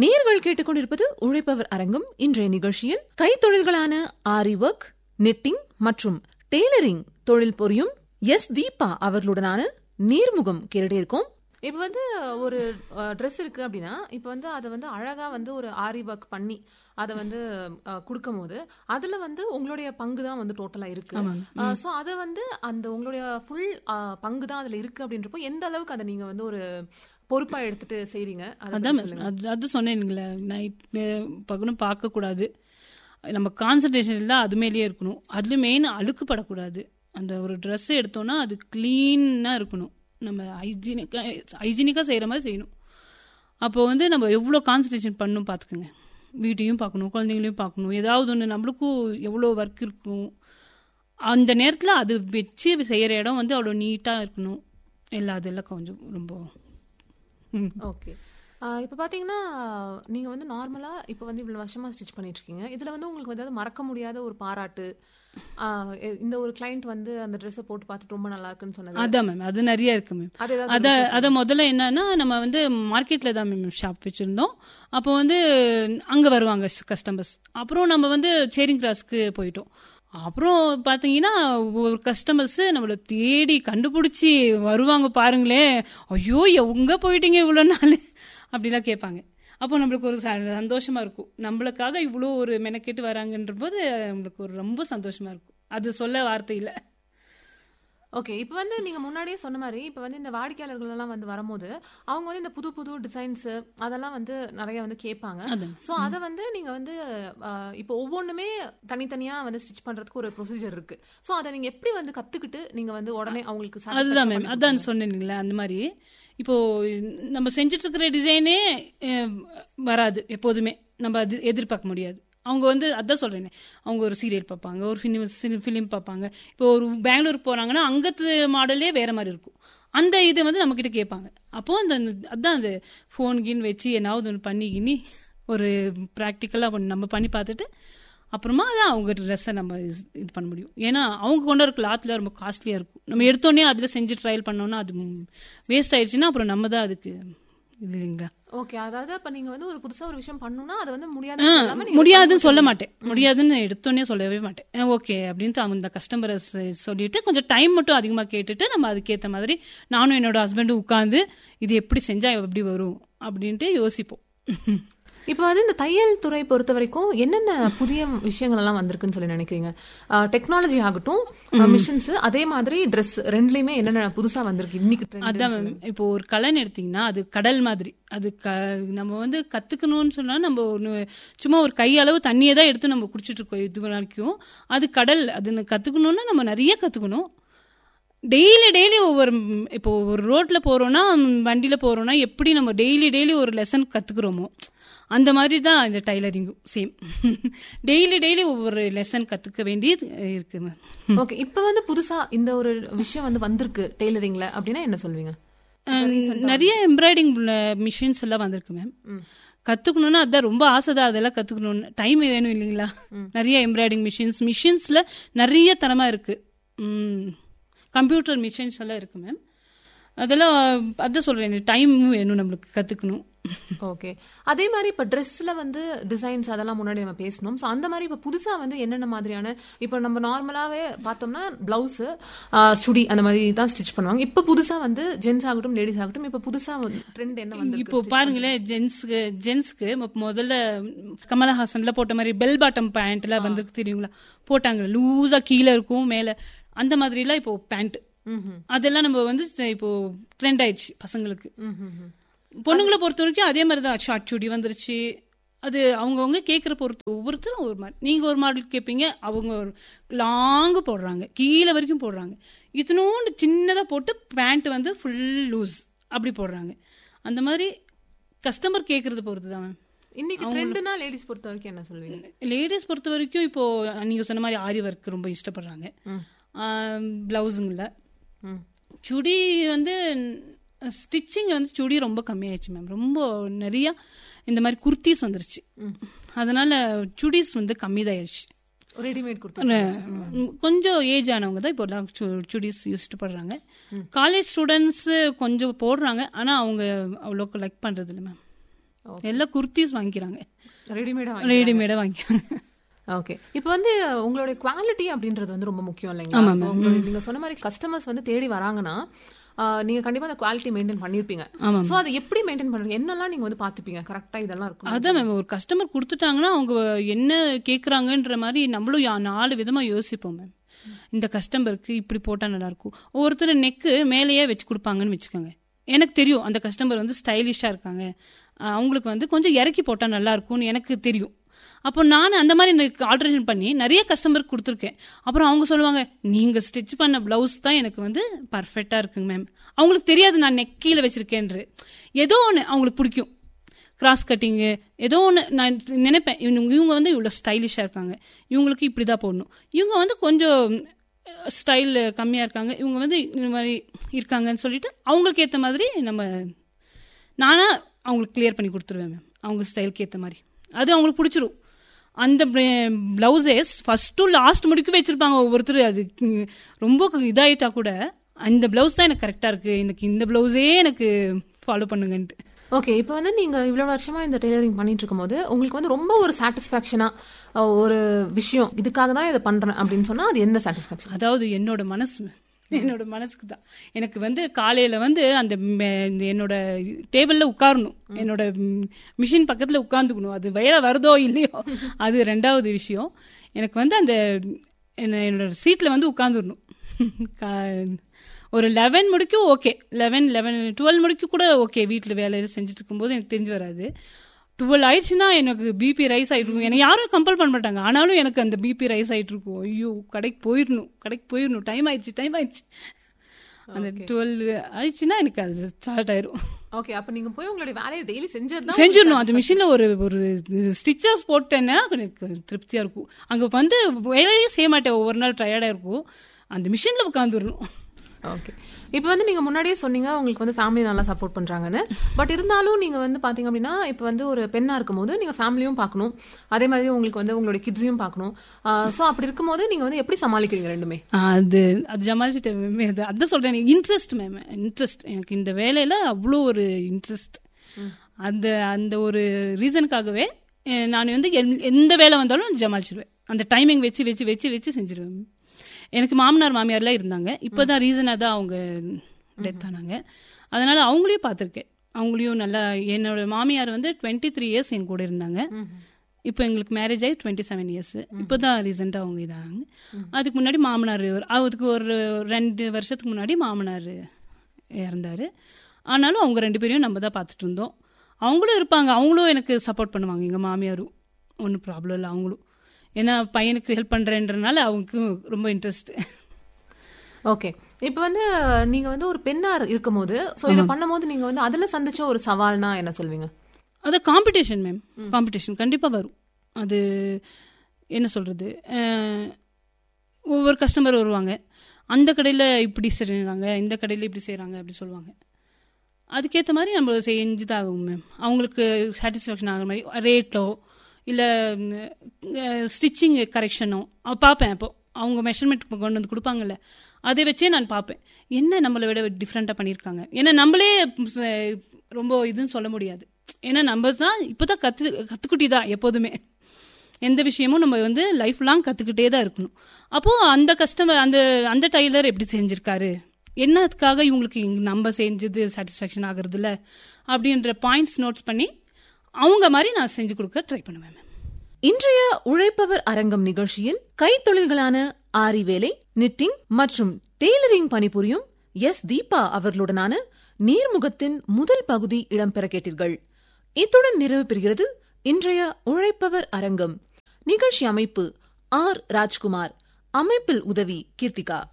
நேர்கள் கேட்டுக்கொண்டிருப்பது உழைப்பவர் அரங்கம் இன்றைய நிகழ்ச்சியில் கைத்தொழில்களான ஆரி ஒர்க் நெட்டிங் மற்றும் டெய்லரிங் தொழில் புரியும் எஸ் தீபா அவர்களுடனான நேர்முகம் கேட்டுட்டே இருக்கோம் இப்போ வந்து ஒரு ட்ரெஸ் இருக்கு அப்படின்னா இப்போ வந்து அதை வந்து அழகா வந்து ஒரு ஆரி ஒர்க் பண்ணி அதை வந்து கொடுக்கும் போது அதுல வந்து உங்களுடைய பங்கு தான் வந்து டோட்டலா இருக்கு ஸோ அதை வந்து அந்த உங்களுடைய ஃபுல் பங்கு தான் அதுல இருக்கு அப்படின்றப்போ எந்த அளவுக்கு அதை நீங்க வந்து ஒரு பொறுப்பா எடுத்துட்டு செய்றீங்க அதை அதான் பத்தி சொல்லுங்க. அது அது சொன்னேனுங்களே நைட் பகலும் பார்க்கக்கூடாது நம்ம கான்சன்ட்ரேஷன் இல்லை அது மேலேயே இருக்கணும் அதுல மெயின் அழுக்கு படக்கூடாது அந்த ஒரு ட்ரெஸ் எடுத்தோம்னா அது க்ளீனாக இருக்கணும் நம்ம ஹைஜீனிக்காக ஹைஜீனிக்காக செய்கிற மாதிரி செய்யணும் அப்போ வந்து நம்ம எவ்வளோ கான்சன்ட்ரேஷன் பண்ணணும் பார்த்துக்குங்க வீட்டையும் பார்க்கணும் குழந்தைங்களையும் பார்க்கணும் ஏதாவது ஒன்று நம்மளுக்கும் எவ்வளோ ஒர்க் இருக்கும் அந்த நேரத்தில் அது வச்சு செய்கிற இடம் வந்து அவ்வளோ நீட்டாக இருக்கணும் எல்லா அதெல்லாம் கொஞ்சம் ரொம்ப ம் ஓகே இப்போ பார்த்தீங்கன்னா நீங்கள் வந்து நார்மலாக இப்போ வந்து இவ்வளோ வருஷமாக ஸ்டிச் பண்ணிட்டு இருக்கீங்க இதில் வந்து உங்களுக்கு வந்து மறக்க முடியாத ஒரு பாராட்டு ஆஹ் எ- இந்த ஒரு கிளைண்ட் வந்து அந்த ட்ரெஸ்ஸை போட்டு பார்த்துட்டு ரொம்ப நல்லா இருக்குன்னு சொன்னது அதான் மேம் அது நிறைய இருக்கு மேம் அது ஏதாவது அத அத முதல்ல என்னன்னா நம்ம வந்து மார்க்கெட்ல தான் மேம் ஷாப் வச்சிருந்தோம் அப்போ வந்து அங்க வருவாங்க கஸ்டமர்ஸ் அப்புறம் நம்ம வந்து சேரிங் கிராஸ்க்கு போயிட்டோம் அப்புறம் பாத்தீங்கன்னா ஒரு கஸ்டமர்ஸ் நம்மள தேடி கண்டுபிடிச்சி வருவாங்க பாருங்களேன் ஐயோ எங்க போயிட்டீங்க இவ்வளவு நாள் அப்படிலாம் கேட்பாங்க அப்போ நம்மளுக்கு ஒரு ச- சந்தோஷமா இருக்கும் நம்மளுக்காக இவ்வளோ ஒரு மெனக்கெட்டு வராங்கன்ற போது நம்மளுக்கு ஒரு ரொம்ப சந்தோஷமா இருக்கும் அது சொல்ல வார்த்தை இல்லை ஓகே இப்போ வந்து நீங்க முன்னாடியே சொன்ன மாதிரி இப்போ வந்து இந்த வாடிக்கையாளர்கள் எல்லாம் வந்து வரும்போது அவங்க வந்து இந்த புது புது டிசைன்ஸ் அதெல்லாம் வந்து நிறைய வந்து கேட்பாங்க அதான். ஸோ அதை வந்து நீங்க வந்து ஆஹ், இப்போ ஒவ்வொன்றுமே தனித்தனியா வந்து ஸ்டிச் பண்றதுக்கு ஒரு ப்ரொசீஜர் இருக்கு ஸோ அதை நீங்க எப்படி வந்து கத்துக்கிட்டு நீங்க வந்து உடனே அவங்களுக்கு satisfaction அதுதான் மேம் பண்ணி அதான் சொன்னேன்ல அந்த மாதிரி இப்போ நம்ம செஞ்சுட்டு இருக்கிற டிசைனே வராது எப்போதுமே நம்ம அது எதிர்பார்க்க முடியாது அவங்க வந்து அதான் சொல்றேனே அவங்க ஒரு சீரியல் பார்ப்பாங்க ஒரு ஃபிலிம் ஃபிலிம் பார்ப்பாங்க இப்போ ஒரு பெங்களூர் போறாங்கன்னா அங்கத்து மாடலே வேற மாதிரி இருக்கும் அந்த இது வந்து நம்ம கிட்ட கேட்பாங்க அப்போ அந்த அதான் அந்த ஃபோன் கீன் வச்சு என்னாவது ஒன்று பண்ணிக்கினி ஒரு ப்ராக்டிக்கலாக நம்ம பண்ணி பார்த்துட்டு அப்புறமா தான் அவங்க ட்ரெஸ்ஸை நம்ம இது- இது பண்ண முடியும் ஏன்னா அவங்க கொண்டு வர கிளாத்ல ரொம்ப காஸ்ட்லியாக இருக்கும் நம்ம எடுத்தோடனே அதில் செஞ்சு ட்ரையல் பண்ணோம்னா அது வேஸ்ட் ஆயிடுச்சுன்னா அப்புறம் நம்ம தான் அதுக்கு இது இல்லைங்களா ஓகே அதாவது அப்ப நீங்க வந்து ஒரு புதுசா ஒரு விஷயம் பண்ணணும்னா அது வந்து ஆ, முடியாது முடியாதுன்னு சொல்ல மாட்டேன் முடியாதுன்னு எடுத்தோடனே சொல்லவே மாட்டேன் ஓகே அப்படின்ட்டு அவங்க இந்த கஸ்டமரை சொல்லிட்டு கொஞ்சம் டைம் மட்டும் அதிகமாக கேட்டுட்டு நம்ம அதுக்கேற்ற மாதிரி நானும் என்னோட ஹஸ்பண்டும் உட்காந்து இது எப்படி செஞ்சா எப்படி வரும் அப்படின்ட்டு யோசிப்போம் இப்போ வந்து இந்த தையல் துறை பொறுத்த வரைக்கும் என்னென்ன புதிய விஷயங்கள் எல்லாம் வந்திருக்குன்னு சொல்லி நினைக்கிறீங்க டெக்னாலஜி ஆகட்டும் மிஷின்ஸ் அதே மாதிரி ட்ரெஸ் ரெண்டுலயுமே என்னென்ன புதுசா வந்திருக்கு இன்னைக்கு trend ன்னு அதான் சொல்லுங்க. மேம் இப்போ ஒரு கலன் எடுத்தீங்கன்னா அது கடல் மாதிரி அது க நம்ம வந்து கத்துக்கணும்னு சொன்னா நம்ம ஒன்று சும்மா ஒரு கையளவு தண்ணியை தான் எடுத்து நம்ம குடிச்சிட்டு இருக்கோம் இது வரைக்கும் அது கடல் அது கத்துக்கணும்னா நம்ம நிறைய கத்துக்கணும் டெய்லி டெய்லி ஒவ்வொரு ம், இப்போ ஒரு ரோட்ல போறோம்னா ம், வண்டியில போறோம்னா எப்படி நம்ம டெய்லி டெய்லி ஒரு லெசன் கத்துக்கிறோமோ அந்த மாதிரி தான் இந்த டைலரிங்கும் சேம் டெய்லி டெய்லி ஒவ்வொரு லெசன் கத்துக்க வேண்டியது இருக்கு மேம் ஓகே இப்போ வந்து புதுசா இந்த ஒரு விஷயம் வந்து வந்திருக்கு டெய்லரிங்ல அப்படின்னா என்ன சொல்வீங்க அஹ் நிறைய எம்ப்ராய்டிங் மிஷின்ஸ் எல்லாம் வந்திருக்கு மேம் கத்துக்கணும்னா அதான் ரொம்ப ஆசைதான் அதெல்லாம் கத்துக்கணும்னு டைம் வேணும் இல்லைங்களா நிறைய எம்ப்ராய்டிங் மிஷின்ஸ் மிஷின்ஸ்ல நிறைய தரமா இருக்கு கம்ப்யூட்டர் மிஷின்ஸ் எல்லாம் இருக்கு மேம் அதெல்லாம் அதான் சொல்றேன் டைம் வேணும் நம்மளுக்கு கத்துக்கணும் ஓகே அதே மாதிரி இப்போ ட்ரெஸ்ல வந்து டிசைன்ஸ் அதெல்லாம் முன்னாடி நம்ம பேசணும் ஸோ அந்த மாதிரி இப்போ புதுசா வந்து என்னென்ன மாதிரியான இப்போ நம்ம நார்மலாவே பார்த்தோம்னா பிளவுஸ் சுடி அந்த மாதிரி தான் ஸ்டிச் பண்ணுவாங்க இப்போ புதுசா வந்து ஜென்ஸ் ஆகட்டும் லேடிஸ் ஆகட்டும் இப்போ புதுசா ட்ரெண்ட் என்ன வந்து இப்போ பாருங்களேன் ஜென்ஸ்க்கு ஜென்ஸ்க்கு முதல்ல கமலஹாசன்ல போட்ட மாதிரி பெல் பாட்டம் பேண்ட்ல வந்து தெரியுங்களா போட்டாங்க லூஸா கீழே இருக்கும் மேல அந்த மாதிரிலாம் இப்போ பேண்ட் அதெல்லாம் நம்ம வந்து இப்போ ட்ரெண்ட் ஆயிடுச்சு பசங்களுக்கு பொண்ணுங்களை பொறுத்த வரைக்கும் அதே மாதிரி தான் ஷார்ட் சுடி வந்துருச்சு அது அவங்கவுங்க கேட்குற பொறுத்து ஒவ்வொருத்தரும் ஒரு மாதிரி நீங்கள் ஒரு மாடல் கேட்பீங்க அவங்க ஒரு லாங்கு போடுறாங்க கீழே வரைக்கும் போடுறாங்க இத்தினோண்டு சின்னதாக போட்டு பேண்ட் வந்து ஃபுல் லூஸ் அப்படி போடுறாங்க அந்த மாதிரி கஸ்டமர் கேட்குறது பொறுத்து தான் மேம் இன்னைக்கு ட்ரெண்ட்னா லேடிஸ் பொறுத்த வரைக்கும் என்ன சொல்வீங்க லேடிஸ் பொறுத்த வரைக்கும் இப்போ நீங்கள் சொன்ன மாதிரி ஆரி ஒர்க் ரொம்ப இஷ்டப்படுறாங்க ப்ளவுஸுங்கள ம் சுடி வந்து ஸ்டிச்சிங் வந்து சுடி ரொம்ப கம்மியாயிடுச்சு மேம் ரொம்ப நிறைய இந்த மாதிரி குர்த்திஸ் வந்துருச்சு அதனால சுடிஸ் வந்து கம்மிதாயிருச்சு ரெடிமேட் கொடுத்து ம், கொஞ்சம் ஏஜ் ஆனவங்க தான் இப்போ எல்லாம் சு- சுடிஸ் யூஸ்டு பண்றாங்க காலேஜ் ஸ்டூடெண்ட்ஸ் கொஞ்சம் போடுறாங்க ஆனா அவங்க அவ்வளோக்கு லைக் பண்றது இல்லை மேம் எல்லாம் குர்த்திஸ் வாங்கிக்கிறாங்க ரெடிமேடா ரெடிமேடா வாங்கிக்கிறாங்க ஓகே இப்போ வந்து உங்களுடைய குவாலிட்டி அப்படின்றது வந்து ரொம்ப முக்கியம் இல்லைங்களா இப்போ உங்களுடைய நீங்க சொன்ன மாதிரி கஸ்டமர்ஸ் வந்து தேடி வராங்கன்னா ஆஹ், நீங்க கண்டிப்பா அந்த குவாலிட்டி மெயின்டைன் பண்ணிருப்பீங்க ஆமாம் சோ அதை எப்படி மெயின்டைன் பண்றீங்க என்னெல்லாம் நீங்க வந்து பாத்துப்பீங்க கரெக்டா இதெல்லாம் இருக்கும் அதான் மேம் ஒரு கஸ்டமர் கொடுத்துட்டாங்கன்னா அவங்க என்ன கேட்குறாங்கன்ற மாதிரி நம்மளும் யா- நாலு விதமாக யோசிப்போம் மேம் இந்த கஸ்டமருக்கு இப்படி போட்டால் நல்லாயிருக்கும் ஒவ்வொருத்தர் நெக்கு மேலேயே வச்சு கொடுப்பாங்கன்னு வச்சுக்கோங்க எனக்கு தெரியும் அந்த கஸ்டமர் வந்து ஸ்டைலிஷாக இருக்காங்க அஹ் அவங்களுக்கு வந்து கொஞ்சம் இறக்கி போட்டால் நல்லா இருக்கும்னு எனக்கு தெரியும் அப்போ நான் அந்த மாதிரி எனக்கு ஆல்ட்ரேஷன் பண்ணி நிறைய கஸ்டமருக்கு கொடுத்துருக்கேன் அப்புறம் அவங்க சொல்லுவாங்க நீங்கள் ஸ்டிச் பண்ண ப்ளவுஸ் தான் எனக்கு வந்து பர்ஃபெக்டாக இருக்குங்க மேம் அவங்களுக்கு தெரியாது நான் நெக் கீழே வச்சிருக்கேன்று ஏதோ ஒன்று அவங்களுக்கு பிடிக்கும் கிராஸ் கட்டிங்கு ஏதோ ஒன்று நான் நினைப்பேன் இவங்க இவங்க வந்து இவ்வளோ ஸ்டைலிஷாக இருக்காங்க இவங்களுக்கு இப்படி தான் போடணும் இவங்க வந்து கொஞ்சம் ஸ்டைல் கம்மியாக இருக்காங்க இவங்க வந்து இந்த மாதிரி இருக்காங்கன்னு சொல்லிட்டு அவங்களுக்கு ஏற்ற மாதிரி நம்ம நானா அவங்களுக்கு கிளியர் பண்ணி கொடுத்துருவேன் மேம் அவங்க ஸ்டைலுக்கு ஏற்ற மாதிரி அது அவங்களுக்கு பிடிச்சிரும் அந்த பிளவுசஸ் ஃபர்ஸ்ட் டு லாஸ்ட் முடிக்கும் வச்சிருப்பாங்க ஒவ்வொருத்தர் அது ம், ரொம்ப இதாயிட்டா கூட அந்த பிளவுஸ் தான் எனக்கு கரெக்டாக இருக்கு எனக்கு இந்த பிளவுஸே எனக்கு ஃபாலோ பண்ணுங்கன்ட்டு ஓகே இப்போ வந்து நீங்க இவ்வளவு வருஷமா இந்த டெய்லரிங் பண்ணிட்டு இருக்கும்போது உங்களுக்கு வந்து ரொம்ப ஒரு சாட்டிஸ்பாக்சனா ஒரு விஷயம் இதுக்காக தான் இதை பண்றேன் அப்படின்னு சொன்னா அது எந்த சாட்டிஸ்பாக்சன் அதாவது என்னோட மனசு என்னோட மனசுக்கு தான் எனக்கு வந்து காலையில வந்து அந்த மெ- இந்த என்னோட டேபிள்ல உட்காரணும் என்னோட மிஷின் பக்கத்துல உட்கார்ந்துக்கணும் அது வேலை வருதோ இல்லையோ அது ரெண்டாவது விஷயம் எனக்கு வந்து அந்த என்ன- என்னோட சீட்ல வந்து உட்காந்துடணும் ஒரு லெவன் முடிக்கும் ஓகே லெவன் லெவன் டுவெல் முடிக்கும் கூட ஓகே வீட்டில் வேலையில செஞ்சுட்டு இருக்கும்போது எனக்கு தெரிஞ்சு வராது டுவெல் ஆயிடுச்சுன்னா எனக்கு பிபி ரைஸ் ஆயிட்டு இருக்கும் என்னை யாரும் கம்பல் பண்ண மாட்டாங்க ஆனாலும் எனக்கு அந்த பிபி ரைஸ் ஆயிட்டு இருக்கும் ஐயோ கடைக்கு போயிடணும் கடைக்கு போயிடணும் டைம் ஆயிடுச்சு டைம் ஆயிடுச்சு அந்த டுவெல் ஆயிடுச்சுன்னா எனக்கு அது ஸ்டார்ட் ஆயிரும் ஓகே அப்ப நீங்க போய் உங்களுடைய வேலையை டெய்லி செஞ்சது செஞ்சிடணும் அந்த மிஷின்ல ஒரு ஒரு ஸ்டிச்சஸ் போட்டேன்னா எனக்கு திருப்தியா இருக்கும் அங்க வந்து வேலையே செய்ய மாட்டேன் ஒவ்வொரு நாள் டயர்டா இருக்கும் அந்த மிஷின்ல உட்காந்துடணும் ஓகே இப்போ வந்து நீங்க முன்னாடியே சொன்னீங்க உங்களுக்கு வந்து ஃபேமிலி நல்லா சப்போர்ட் பண்றாங்கன்னு பட் இருந்தாலும் நீங்க வந்து பாத்தீங்க அப்படின்னா இப்போ வந்து ஒரு பெண்ணா இருக்கும்போது நீங்க ஃபேமிலியும் பார்க்கணும் அதே மாதிரி உங்களுக்கு வந்து உங்களுடைய கிட்ஸையும் பார்க்கணும் ஸோ அப்படி இருக்கும்போது நீங்க வந்து எப்படி சமாளிக்கிறீங்க ரெண்டுமே அது அது ஜமாலிச்சிட்டேன் அது அதான் சொல்றேன் இன்ட்ரெஸ்ட் மேம் இன்ட்ரெஸ்ட் எனக்கு இந்த வேலையில அவ்வளோ ஒரு இன்ட்ரெஸ்ட் அந்த அந்த ஒரு ரீசனுக்காகவே அஹ், நான் வந்து எந்த- எந்த வேலை வந்தாலும் ஜமாளிச்சிருவேன் அந்த டைமிங் வச்சு வச்சு வச்சு வச்சு செஞ்சிருவேன் எனக்கு மாமனார் மாமியார்லாம் இருந்தாங்க இப்போதான் ரீசனாக தான் அவங்க டெத் ஆனாங்க அதனால அவங்களையும் பார்த்துருக்கேன் அவங்களையும் நல்லா என்னோட மாமியார் வந்து டுவெண்ட்டி த்ரீ இயர்ஸ் என் கூட இருந்தாங்க இப்போ எங்களுக்கு மேரேஜ் ஆகி டுவெண்ட்டி செவன் இயர்ஸ் இப்போ தான் ரீசெண்டாக அவங்க இதாங்க அதுக்கு முன்னாடி மாமனார் ஒரு- அதுக்கு ஒரு ரெண்டு வருஷத்துக்கு முன்னாடி மாமனார் இறந்தாரு ஆனாலும் அவங்க ரெண்டு பேரையும் நம்ம தான் பார்த்துட்டு இருந்தோம் அவங்களும் இருப்பாங்க அவங்களும் எனக்கு சப்போர்ட் பண்ணுவாங்க எங்கள் மாமியாரும் ஒன்றும் ப்ராப்ளம் இல்லை அவங்களும் ஏன்னா பையனுக்கு ஹெல்ப் பண்ணுறேன்றனால அவங்களுக்கும் ரொம்ப இன்ட்ரெஸ்ட் ஓகே இப்போ வந்து நீங்க வந்து ஒரு பெண்ணா இருக்கும்போது ஸோ இதை பண்ணும்போது நீங்க வந்து அதுல சந்திச்ச ஒரு சவால்னா என்ன சொல்வீங்க அது காம்படிஷன் மேம் காம்படிஷன் கண்டிப்பாக வரும் அது என்ன சொல்கிறது ஒவ்வொரு கஸ்டமர் வருவாங்க அந்த கடையில் இப்படி செய்கிறாங்க இந்த கடையில் இப்படி செய்கிறாங்க அப்படி சொல்லுவாங்க அதுக்கேற்ற மாதிரி நம்ம செஞ்சு தான் ஆகும் மேம் அவங்களுக்கு சாட்டிஸ்ஃபேக்ஷன் ஆகிற மாதிரி ரேட்டோ இல்லை ஸ்டிச்சிங் கரெக்ஷனோ பார்ப்பேன் அப்போ அவங்க மெஷர்மெண்ட் கொண்டு வந்து கொடுப்பாங்கல்ல அதை வச்சே நான் பார்ப்பேன் என்ன நம்மளை விட டிஃப்ரெண்ட்டாக பண்ணியிருக்காங்க ஏன்னா நம்மளே அஹ், ரொம்ப இதுன்னு சொல்ல முடியாது ஏன்னா நம்ம தான் இப்போ தான் கற்று கற்றுக்குட்டி தான் எப்போதுமே எந்த விஷயமும் நம்ம வந்து லைஃப் லாங் கற்றுக்கிட்டே தான் இருக்கணும் அப்போது அந்த கஸ்டமர் அந்த அந்த டைலர் எப்படி செஞ்சுருக்காரு என்னத்துக்காக இவங்களுக்கு இங்க நம்ம செஞ்சது சாட்டிஸ்ஃபேக்ஷன் ஆகுறது இல்ல அப்படின்ற பாயிண்ட்ஸ் நோட்ஸ் பண்ணி அவங்க மாதிரி நான் செஞ்சு கொடுக்க ட்ரை பண்ணுவேன் மேம் இன்றைய உழைப்பவர் அரங்கம் நிகழ்ச்சியில் கைத்தொழில்களான ஆரி வேலை நிட்டிங் மற்றும் டெய்லரிங் பணிபுரியும் எஸ் தீபா அவர்களுடனான நீர்முகத்தின் முதல் பகுதி இடம்பெற கேட்டீர்கள் இத்துடன் நிறைவு பெறுகிறது இன்றைய உழைப்பவர் அரங்கம் நிகழ்ச்சி அமைப்பு ஆர் ராஜ்குமார் அமைப்பில் உதவி கீர்த்திகா